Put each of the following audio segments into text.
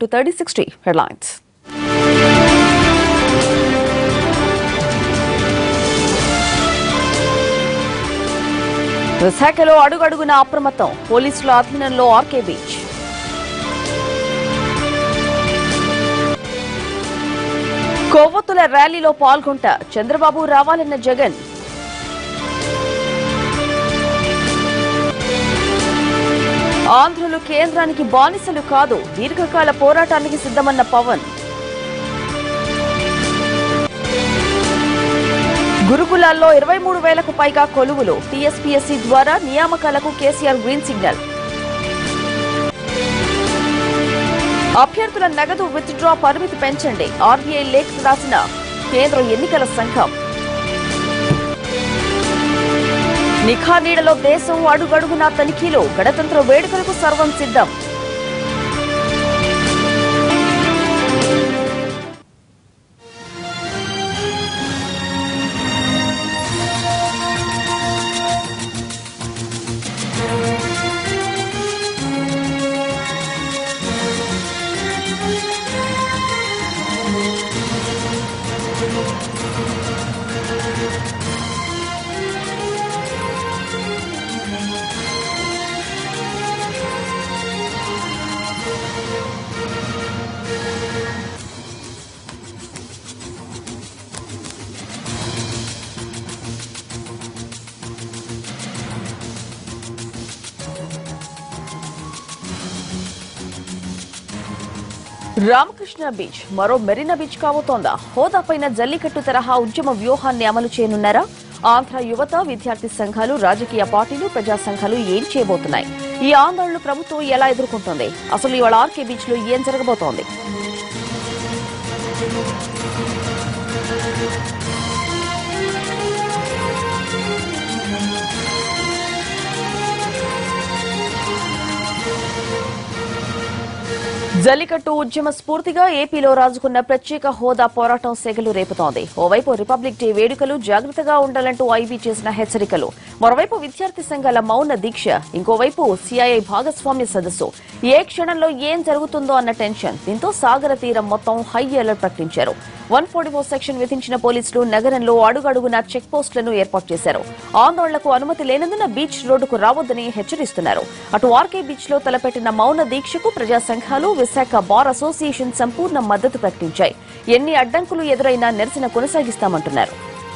to thirty sixty headlines విశాఖలో అడుగడుగున అప్రమత్తం పోలీసుల అధీనంలో ఆర్కే బీచ్ కొవ్వొత్తుల ర్యాలీలో పాల్గొంటా చంద్రబాబు రావాలన్న జగన్ ఆంధ్రులు కేంద్రానికి బానిసలు కాదు దీర్ఘకాల పోరాటానికి సిద్ధమన్న పవన్ గురుకులాల్లో ఇరవై మూడు వేలకు పైగా కొలువులు టీఎస్పీఎస్సీ ద్వారా నియామకాలకు కేసీఆర్ గ్రీన్ సిగ్నల్ అభ్యర్థుల నగదు విత్డ్రా పరిమితి పెంచండి ఆర్బీఐ లేఖ రాసిన కేంద్ర ఎన్నికల సంఘం నిఖా నీడలో దేశం అడుగడుగునా తనిఖీలు గణతంత్ర వేడుకలకు సర్వం సిద్ధం రామకృష్ణ బీచ్ మరో మెరీనా బీచ్ కాబోతోందా హోదాపైన జల్లికట్టు తరహా ఉద్యమ వ్యూహాన్ని అమలు చేయనున్నారా ఆంధ్ర యువత విద్యార్థి సంఘాలు రాజకీయ పార్టీలు ప్రజా సంఘాలు ఏం చేయబోతున్నాయి ఈ ఆందోళనలు ప్రభుత్వం ఎలా ఎదుర్కొంటోంది అసలు ఇవాళ ఆర్కే బీచ్ లో ఏం జరగబోతోంది జల్లికట్టు ఉద్యమ స్ఫూర్తిగా ఏపీలో రాజుకున్న ప్రత్యేక హోదా పోరాటం సెగలు రేపుతోంది ఓవైపు రిపబ్లిక్ డే వేడుకలు జాగ్రత్తగా ఉండాలంటూ ఐబీ చేసిన హెచ్చరికలు మరోవైపు విద్యార్థి సంఘాల మౌన దీక్ష ఇంకోవైపు సిఐఐ భాగస్వామ్య సదస్సు ఏ క్షణంలో ఏం జరుగుతుందో అన్న టెన్షన్ దీంతో సాగర తీరం మొత్తం హై అలర్ట్ ప్రకటించారు వన్ ఫోర్టీ ఫోర్ సెక్షన్ విధించిన పోలీసులు నగరంలో అడుగడుగునా చెక్ పోస్టులను ఏర్పాటు చేశారు ఆందోళనకు అనుమతి లేనందున బీచ్ రోడ్డుకు రావద్దని హెచ్చరిస్తున్నారు అటు ఆర్కే బీచ్ లో తలపెట్టిన మౌన దీక్షకు ప్రజా సంఘాలు విశాఖ బార్ అసోసియేషన్ సంపూర్ణ మద్దతు ప్రకటించాయి ఎన్ని అడ్డంకులు ఎదురైనా నిరసన కొనసాగిస్తామంటున్నారు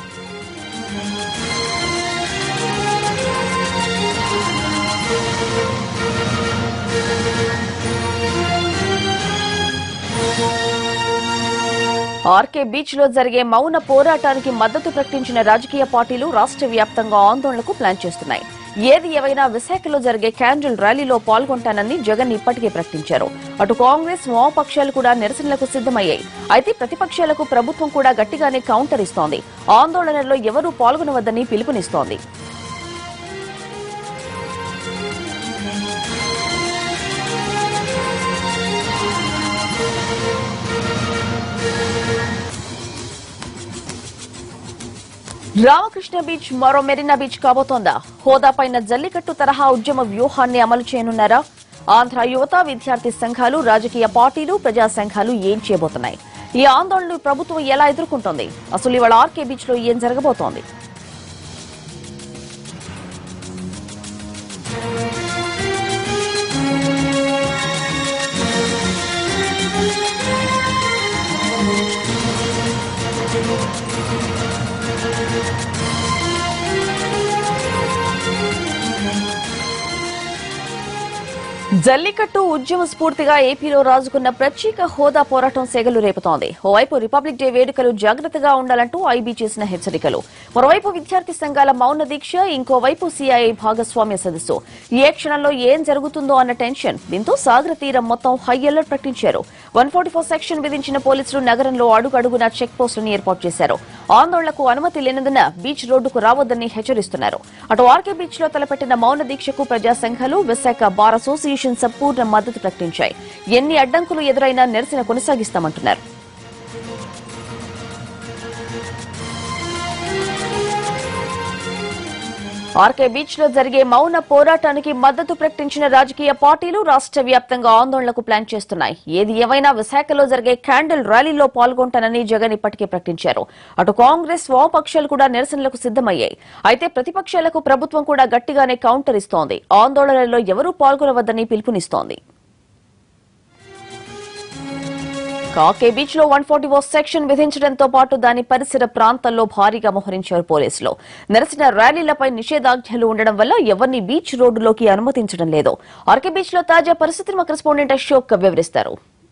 ఆర్కే బీచ్ లో జరిగే మౌన పోరాటానికి మద్దతు ప్రకటించిన రాజకీయ పార్టీలు రాష్ట్ర వ్యాప్తంగా ఆందోళనకు ప్లాన్ చేస్తున్నాయి ఏది ఏవైనా విశాఖలో జరిగే క్యాండిల్ ర్యాలీలో పాల్గొంటానని జగన్ ఇప్పటికే ప్రకటించారు అటు కాంగ్రెస్ వామపక్షాలు కూడా నిరసనలకు సిద్దమయ్యాయి అయితే ప్రతిపక్షాలకు ప్రభుత్వం కూడా గట్టిగానే కౌంటర్ ఇస్తోంది ఆందోళనలో ఎవరూ పాల్గొనవద్దని పిలుపునిస్తోంది రామకృష్ణ బీచ్ మరో మెరీనా బీచ్ కాబోతోందా హోదాపైన జల్లికట్టు తరహా ఉద్యమ వ్యూహాన్ని అమలు చేయనున్నారా ఆంధ్ర యువత విద్యార్థి సంఘాలు రాజకీయ పార్టీలు ప్రజా సంఘాలు ఏం చేయబోతున్నాయి ఈ ఆందోళనలు ప్రభుత్వం ఎలా ఎదుర్కొంటోంది అసలు ఇవాళ ఆర్కే బీచ్ లో ఏం జరగబోతోంది జల్లికట్టు ఉద్యమ స్ఫూర్తిగా ఏపీలో రాజుకున్న ప్రత్యేక హోదా పోరాటం సెగలు రేపుతోంది ఓవైపు రిపబ్లిక్ డే వేడుకలు జాగ్రత్తగా ఉండాలంటూ ఐబీ చేసిన హెచ్చరికలు మరోవైపు విద్యార్థి సంఘాల మౌన దీక్ష ఇంకోవైపు సిఐఐ భాగస్వామ్య సదస్సు ఏ క్షణంలో ఏం జరుగుతుందో అన్న టెన్షన్ దీంతో సాగర తీరం మొత్తం హై అలర్ట్ ప్రకటించారు వన్ ఫోర్టీ ఫోర్ సెక్షన్ విధించిన పోలీసులు నగరంలో అడుగడుగునా చెక్ పోస్టులను ఏర్పాటు చేశారు ఆందోళనకు అనుమతి లేనందున బీచ్ రోడ్డుకు రావద్దని హెచ్చరిస్తున్నారు అటు ఆర్కే బీచ్ లో తలపెట్టిన మౌన దీక్షకు ప్రజా సంఘాలు విశాఖ బార్ అసోసియేషన్ సంపూర్ణ మద్దతు ప్రకటించాయి ఎన్ని అడ్డంకులు ఎదురైనా నిరసన కొనసాగిస్తామంటున్నారు ఆర్కే బీచ్ లో జరిగే మౌన పోరాటానికి మద్దతు ప్రకటించిన రాజకీయ పార్టీలు రాష్ట్ర వ్యాప్తంగా ఆందోళనకు ప్లాన్ చేస్తున్నాయి ఏది ఏమైనా విశాఖలో జరిగే క్యాండిల్ ర్యాలీలో పాల్గొంటానని జగన్ ఇప్పటికే ప్రకటించారు అటు కాంగ్రెస్ వామపక్షాలు కూడా నిరసనలకు సిద్దమయ్యాయి అయితే ప్రతిపక్షాలకు ప్రభుత్వం కూడా గట్టిగానే కౌంటర్ ఇస్తోంది ఆందోళనలో ఎవరూ పాల్గొనవద్దని పిలుపునిస్తోంది కాకే బీచ్ లో వన్ ఫార్టీ సెక్షన్ విధించడంతో పాటు దాని పరిసర ప్రాంతాల్లో భారీగా మోహరించారు పోలీసులు నిరసన ర్యాలీలపై నిషేధాజ్ఞలు ఉండడం వల్ల ఎవరిని బీచ్ రోడ్డులోకి అనుమతించడం లేదు ఆర్కే బీచ్ లో తాజా పరిస్థితిని మా కరెస్పాండెంట్ అశోక్ వివరిస్తారు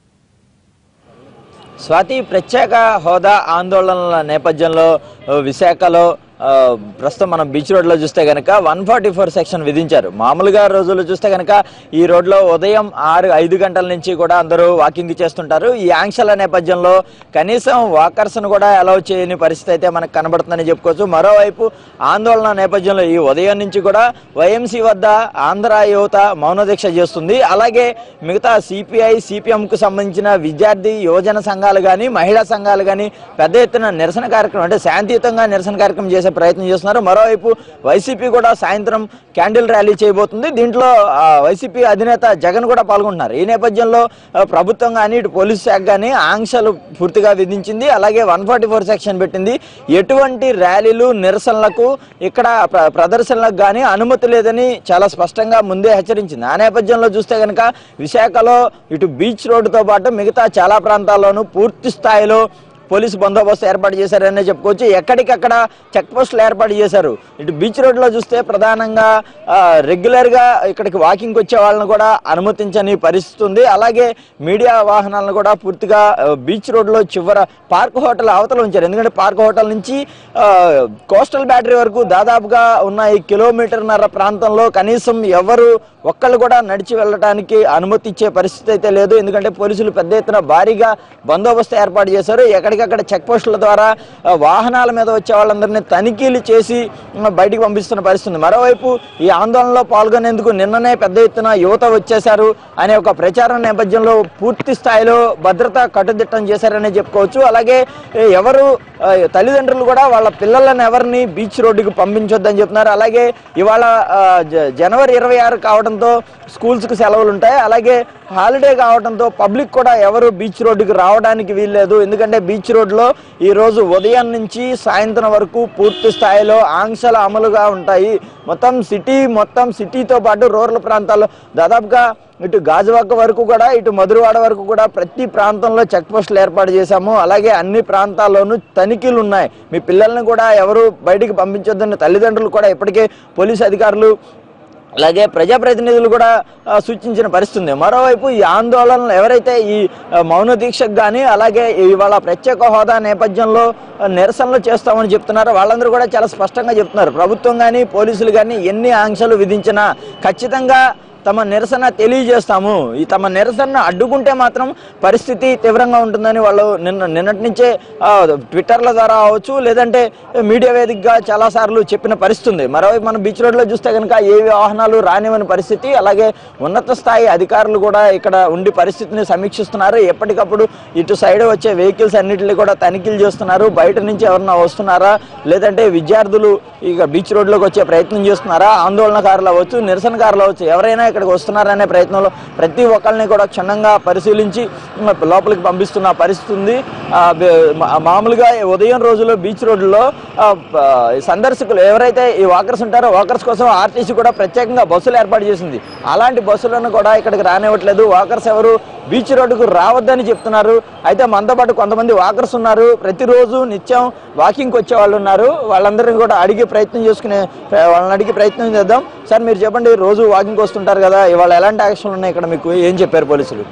స్వాతి ప్రత్యేక హోదా ఆందోళనల నేపథ్యంలో ఆ, విశాఖలో ఆ, ప్రస్తుతం మనం బీచ్ రోడ్లో చూస్తే కనుక వన్ ఫార్టీ ఫోర్ సెక్షన్ విధించారు మామూలుగా రోజులు చూస్తే కనుక ఈ రోడ్లో ఉదయం ఆరు ఐదు గంటల నుంచి కూడా అందరూ వాకింగ్ చేస్తుంటారు ఈ ఆంక్షల నేపథ్యంలో కనీసం వాకర్స్ను కూడా అలౌ చేయని పరిస్థితి అయితే మనకు కనబడుతుందని చెప్పుకోవచ్చు మరోవైపు ఆందోళన నేపథ్యంలో ఈ ఉదయం నుంచి కూడా వైఎంసీ వద్ద ఆంధ్ర యువత మౌన దీక్ష చేస్తుంది అలాగే మిగతా సిపిఐ సిపిఎంకు సంబంధించిన విద్యార్థి యువజన సంఘాలు కానీ మహిళా సంఘాలు కానీ పెద్ద ఎత్తున నిరసన కార్యక్రమం అంటే శాంతియుతంగా నిరసన కార్యక్రమం చేసే ప్రయత్నం చేస్తున్నారు మరోవైపు వైసీపీ కూడా సాయంత్రం క్యాండిల్ ర్యాలీ చేయబోతుంది దీంట్లో ఆ, వైసీపీ అధినేత జగన్ కూడా పాల్గొంటున్నారు ఈ నేపథ్యంలో ఆ, ప్రభుత్వం కానీ ఇటు పోలీస్ శాఖ కానీ ఆంక్షలు పూర్తిగా విధించింది అలాగే వన్ ఫార్టీ ఫోర్ సెక్షన్ పెట్టింది ఎటువంటి ర్యాలీలు నిరసనలకు ఇక్కడ ప్ర- ప్రదర్శనలకు కానీ అనుమతి లేదని చాలా స్పష్టంగా ముందే హెచ్చరించింది ఆ నేపథ్యంలో చూస్తే కనుక విశాఖలో ఇటు బీచ్ రోడ్డుతో పాటు మిగతా చాలా ప్రాంతాల్లోనూ పూర్తి స్థాయిలో పోలీసు బందోబస్తు ఏర్పాటు చేశారనే చెప్పుకోవచ్చు ఎక్కడికక్కడ చెక్ పోస్టులు ఏర్పాటు చేశారు ఇటు బీచ్ రోడ్లో చూస్తే ప్రధానంగా ఆ, రెగ్యులర్గా ఇక్కడికి వాకింగ్కి వచ్చే వాళ్ళని కూడా అనుమతించని పరిస్థితి ఉంది అలాగే మీడియా వాహనాలను కూడా పూర్తిగా ఆ, బీచ్ రోడ్లో చివర పార్క్ హోటల్ అవతల ఉంచారు ఎందుకంటే పార్క్ హోటల్ నుంచి ఆ, కోస్టల్ బ్యాటరీ వరకు దాదాపుగా ఉన్న ఈ కిలోమీటర్న్నర ప్రాంతంలో కనీసం ఎవరు ఒక్కళ్ళు కూడా నడిచి వెళ్ళడానికి అనుమతి ఇచ్చే పరిస్థితి అయితే లేదు ఎందుకంటే పోలీసులు పెద్ద ఎత్తున భారీగా బందోబస్తు ఏర్పాటు చేశారు ఎక్కడికక్కడ చెక్ పోస్టుల ద్వారా ఆ, వాహనాల మీద వచ్చే వాళ్ళందరినీ తనిఖీలు చేసి ఆ, బయటికి పంపిస్తున్న పరిస్థితి ఉంది మరోవైపు ఈ ఆందోళనలో పాల్గొనేందుకు నిన్ననే పెద్ద ఎత్తున యువత వచ్చేశారు అనే ఒక ప్రచారం నేపథ్యంలో పూర్తి స్థాయిలో భద్రత కట్టుదిట్టం చేశారనే చెప్పుకోవచ్చు అలాగే ఏ, ఎవరు ఆ, తల్లిదండ్రులు కూడా వాళ్ళ పిల్లలను ఎవరిని బీచ్ రోడ్డుకి పంపించొద్దని చెప్తున్నారు అలాగే ఇవాళ ఆ, జ- జనవరి ఇరవై ఆరు కావడంతో స్కూల్స్కి సెలవులు ఉంటాయి అలాగే హాలిడే కావడంతో పబ్లిక్ కూడా ఎవరు బీచ్ రోడ్డుకి రావడానికి వీల్లేదు ఎందుకంటే బీచ్ రోడ్లో ఈ రోజు ఉదయం నుంచి సాయంత్రం వరకు పూర్తి స్థాయిలో ఆంక్షలు అమలుగా ఉంటాయి మొత్తం సిటీ మొత్తం సిటీతో పాటు రూరల్ ప్రాంతాల్లో దాదాపుగా ఇటు గాజువాక వరకు కూడా ఇటు మధురవాడ వరకు కూడా ప్రతి ప్రాంతంలో చెక్ పోస్టులు ఏర్పాటు చేశాము అలాగే అన్ని ప్రాంతాల్లోనూ తనిఖీలు ఉన్నాయి మీ పిల్లల్ని కూడా ఎవరు బయటికి పంపించొద్దని తల్లిదండ్రులు కూడా ఇప్పటికే పోలీసు అధికారులు అలాగే ప్రజాప్రతినిధులు కూడా ఆ, సూచించిన పరిస్థితి ఉంది మరోవైపు ఈ ఆందోళనలు ఎవరైతే ఈ ఆ, మౌన దీక్షకు కానీ అలాగే ఇవాళ ప్రత్యేక హోదా నేపథ్యంలో ఆ, నిరసనలు చేస్తామని చెప్తున్నారు వాళ్ళందరూ కూడా చాలా స్పష్టంగా చెప్తున్నారు ప్రభుత్వం కానీ పోలీసులు కానీ ఎన్ని ఆంక్షలు విధించినా ఖచ్చితంగా తమ నిరసన తెలియజేస్తాము ఈ తమ నిరసన అడ్డుకుంటే మాత్రం పరిస్థితి తీవ్రంగా ఉంటుందని వాళ్ళు నిన్న నిన్నటి నుంచే ఆ, ట్విట్టర్ల ద్వారా అవచ్చు లేదంటే మీడియా వేదికగా చాలాసార్లు చెప్పిన పరిస్థితి ఉంది మరోవైపు మనం బీచ్ రోడ్లో చూస్తే కనుక ఏ వాహనాలు రానివ్వని పరిస్థితి అలాగే ఉన్నత స్థాయి అధికారులు కూడా ఇక్కడ ఉండి పరిస్థితిని సమీక్షిస్తున్నారు ఎప్పటికప్పుడు ఇటు సైడ్ వచ్చే వెహికల్స్ అన్నిటిని కూడా తనిఖీలు చేస్తున్నారు బయట నుంచి ఎవరన్నా వస్తున్నారా లేదంటే విద్యార్థులు ఇక బీచ్ రోడ్లోకి వచ్చే ప్రయత్నం చేస్తున్నారా ఆందోళనకారులు అవ్వచ్చు నిరసనకారులు అవ్వచ్చు ఎవరైనా ఇక్కడికి వస్తున్నారనే ప్రయత్నంలో ప్రతి ఒక్కరిని కూడా క్షుణ్ణంగా పరిశీలించి ఉమ్, లోపలికి పంపిస్తున్న పరిస్థితి ఉంది ఆ, బే- మా- మామూలుగా ఈ ఉదయం రోజుల్లో బీచ్ రోడ్లో ఆ, ప- సందర్శకులు ఎవరైతే ఈ వాకర్స్ ఉంటారో వాకర్స్ కోసం ఆర్టీసీ కూడా ప్రత్యేకంగా బస్సులు ఏర్పాటు చేసింది అలాంటి బస్సులను కూడా ఇక్కడికి రానివ్వట్లేదు వాకర్స్ ఎవరు బీచ్ రోడ్డుకు రావద్దని చెప్తున్నారు అయితే మనతో పాటు కొంతమంది వాకర్స్ ఉన్నారు ప్రతిరోజు నిత్యం వాకింగ్కి వచ్చే వాళ్ళు ఉన్నారు వాళ్ళందరినీ కూడా అడిగే ప్రయత్నం చేసుకునే వాళ్ళని అడిగే ప్రయత్నం చేద్దాం సార్ మీరు చెప్పండి రోజు వాకింగ్ వస్తుంటారు కదా ఇవాళ ఎలాంటి యాక్షన్లు ఉన్నాయి ఇక్కడ మీకు ఏం చెప్పారు పోలీసులు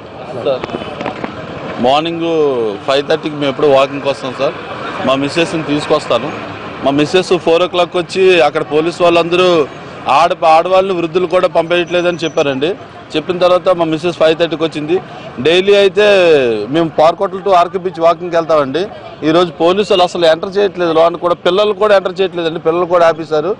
మార్నింగ్ ఫైవ్ థర్టీకి మేము ఎప్పుడు వాకింగ్కి వస్తాం సార్ మా మిస్సెస్ని తీసుకొస్తాను మా మిస్సెస్ ఫోర్ ఓ క్లాక్ వచ్చి అక్కడ పోలీస్ వాళ్ళందరూ ఆడ ఆడవాళ్ళు వృద్ధులు కూడా పంపేయట్లేదని చెప్పారండి చెప్పిన తర్వాత మా మిస్సెస్ ఫైవ్ థర్టీకి వచ్చింది డైలీ అయితే మేము park hotel to RK beach వాకింగ్కి వెళ్తామండి ఈరోజు పోలీసులు అసలు ఎంటర్ చేయట్లేదు లోన్ కూడా పిల్లలు కూడా ఎంటర్ చేయట్లేదండి పిల్లలు కూడా ఆపేశారు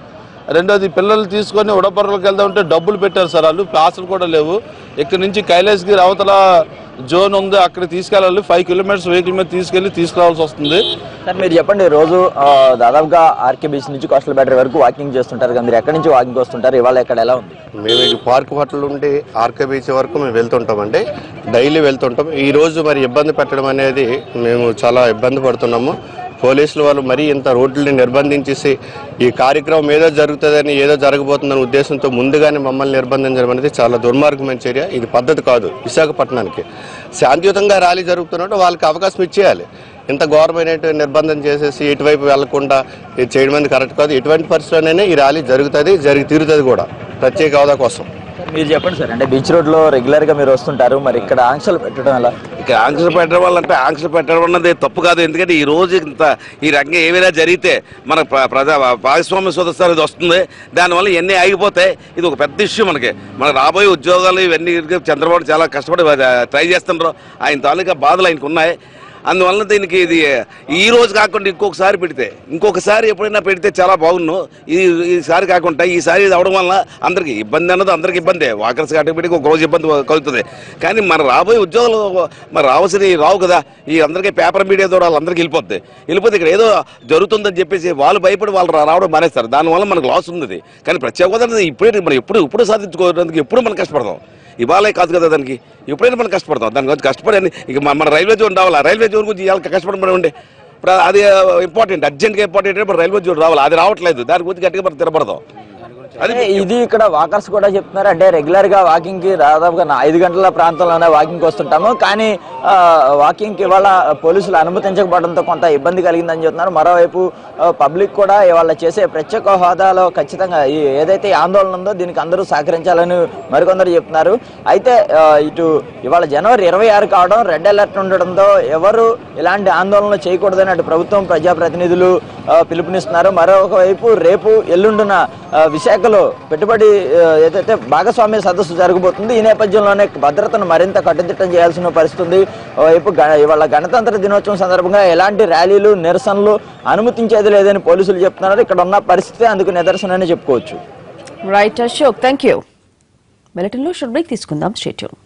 రెండోది పిల్లలు తీసుకొని ఉడపర్లకు వెళ్దాం అంటే డబ్బులు పెట్టారు సార్ వాళ్ళు పాసులు కూడా లేవు ఇక్కడ నుంచి కైలాసగిరి అవతల జోన్ ఉంది అక్కడ తీసుకెళ్ళాలి ఫైవ్ కిలోమీటర్స్ వెహికల్ మీద తీసుకెళ్ళి తీసుకురావాల్సి వస్తుంది సార్ మీరు చెప్పండి రోజు ఆ, దాదాపుగా ఆర్కే బీచ్ నుంచి కోస్టల్ బ్యాటరీ వరకు వాకింగ్ చేస్తుంటారు కదా మీరు ఎక్కడి నుంచి వాకింగ్ వస్తుంటారు ఇవాళ ఇక్కడ ఎలా ఉంది మేము ఈ పార్క్ హోటల్ నుండి ఆర్కే బీచ్ వరకు మేము వెళ్తుంటామండి డైలీ వెళ్తుంటాం ఈ రోజు మరి ఇబ్బంది పెట్టడం అనేది మేము చాలా ఇబ్బంది పడుతున్నాము పోలీసులు వాళ్ళు మరీ ఇంత రోడ్లని నిర్బంధించేసి ఈ కార్యక్రమం ఏదో జరుగుతుందని ఏదో జరగబోతుందనే ఉద్దేశంతో ముందుగానే మమ్మల్ని నిర్బంధించడం అనేది చాలా దుర్మార్గమైన చర్య ఇది పద్ధతి కాదు విశాఖపట్నానికి శాంతియుతంగా ర్యాలీ జరుగుతున్నట్టు వాళ్ళకి అవకాశం ఇచ్చేయాలి ఇంత గవర్నమెంట్ నిర్బంధం చేసేసి ఇటువైపు వెళ్లకుండా ఇది చేయడం అనేది కరెక్ట్ కాదు ఇటువంటి పరిస్థితుల్లోనే ఈ ర్యాలీ జరుగుతుంది జరిగి తీరుతుంది కూడా ప్రత్యేక హోదా కోసం సార్ మీరు చెప్పండి సార్ అంటే బీచ్ రోడ్ లో రెగ్యులర్ గా మీరు వస్తుంటారు మరి ఇక్కడ ఆంక్షలు పెట్టడం ఎలా ఇక ఆంక్షలు పెట్టడం వల్ల అంటే ఆంక్షలు పెట్టడం అన్నది తప్పు కాదు ఎందుకంటే ఈ రోజు ఇంత ఈ రకంగా ఏమైనా జరిగితే మన ప్ర- ప్రజా భాగస్వామ్య సదస్సు ఇది వస్తుంది దానివల్ల ఇవన్నీ ఆగిపోతాయి ఇది ఒక పెద్ద ఇష్యూ మనకి మన రాబోయే ఉద్యోగాలు ఇవన్నీ చంద్రబాబు చాలా కష్టపడి ట్రై చేస్తున్నారు ఆయన తాలూకా బాధలు ఆయనకు ఉన్నాయి అందువల్ల దీనికి ఇది ఈ రోజు కాకుండా ఇంకొకసారి పెడితే ఇంకొకసారి ఎప్పుడైనా పెడితే చాలా బాగున్ను ఈ ఈసారి కాకుండా ఈసారి ఇది అవడం వల్ల అందరికి ఇబ్బంది అన్నది అందరికి ఇబ్బందే వాకర్స్ ఆటోమేటిక్ ఒక రోజు ఇబ్బంది కలుగుతుంది కానీ మన రాబోయే ఉద్యోగాలు మరి రావాల్సిన రావు కదా ఈ అందరికీ పేపర్ మీడియా ద్వారా వాళ్ళందరికీ వెళ్ళిపోద్ది వెళ్ళిపోతే ఇక్కడ ఏదో జరుగుతుందని చెప్పేసి వాళ్ళు భయపడి వాళ్ళు రా- రావడం మానేస్తారు దానివల్ల మనకు లాస్ ఉంది కానీ ప్రత్యేక హోదా అనేది ఇప్పుడే మనం ఎప్పుడు ఇప్పుడు సాధించుకోవడానికి ఎప్పుడు మనం కష్టపడదాం ఇవాళే కాదు కదా దానికి ఎప్పుడైనా మనం కష్టపడతాం దాని గురించి కష్టపడి అని ఇక మన మన రైల్వే జోన్ రావాలి ఆ రైల్వే జోన్ గురించి ఇవాళ కష్టపడమని ఉండే ఇప్పుడు అది ఇంపార్టెంట్ అర్జెంట్గా ఇంపార్టెంట్ ఇప్పుడు రైల్వే జోన్ రావాలి అది రావట్లేదు దాని గురించి గట్టిగా మనం తిరపడదాం అది అంటే ఇది ఇక్కడ వాకర్స్ కూడా చెప్తున్నారు అంటే రెగ్యులర్ గా వాకింగ్ కి దాదాపుగా నా ఐదు గంటల ప్రాంతంలోనే వాకింగ్ వస్తుంటాము కానీ వాకింగ్ కి ఇవాళ పోలీసులు అనుమతించకపోవడంతో కొంత ఇబ్బంది కలిగిందని చెప్తున్నారు మరోవైపు పబ్లిక్ కూడా ఇవాళ చేసే ప్రత్యేక హోదాలో ఖచ్చితంగా ఈ ఏదైతే ఈ ఆందోళన ఉందో దీనికి అందరూ సహకరించాలని మరికొందరు చెప్తున్నారు అయితే ఆ, ఇటు ఇవాళ జనవరి ఇరవై ఆరు కావడం రెడ్ అలర్ట్ ఉండడంతో ఎవరు ఇలాంటి ఆందోళనలు చేయకూడదని అటు ప్రభుత్వం ప్రజాప్రతినిధులు ఆ, పిలుపునిస్తున్నారు మరొక వైపు రేపు ఎల్లుండున ఆ, విశాఖలో పెట్టుబడి ఆ, ఏదైతే భాగస్వామ్య సదస్సు జరగబోతుంది ఈ నేపథ్యంలోనే భద్రతను మరింత కట్టుదిట్టం చేయాల్సిన పరిస్థితి ఉంది వైపు ఇవాళ గణతంత్ర దినోత్సవం సందర్భంగా ఎలాంటి ర్యాలీలు నిరసనలు అనుమతించేది లేదని పోలీసులు చెప్తున్నారు ఇక్కడ ఉన్న పరిస్థితి అందుకు నిదర్శనని చెప్పుకోవచ్చు రైట్ అశోక్ థ్యాంక్ యూ బులెటిన్లో షుడ్ బ్రేక్ తీసుకుందాం స్టేట్యూన్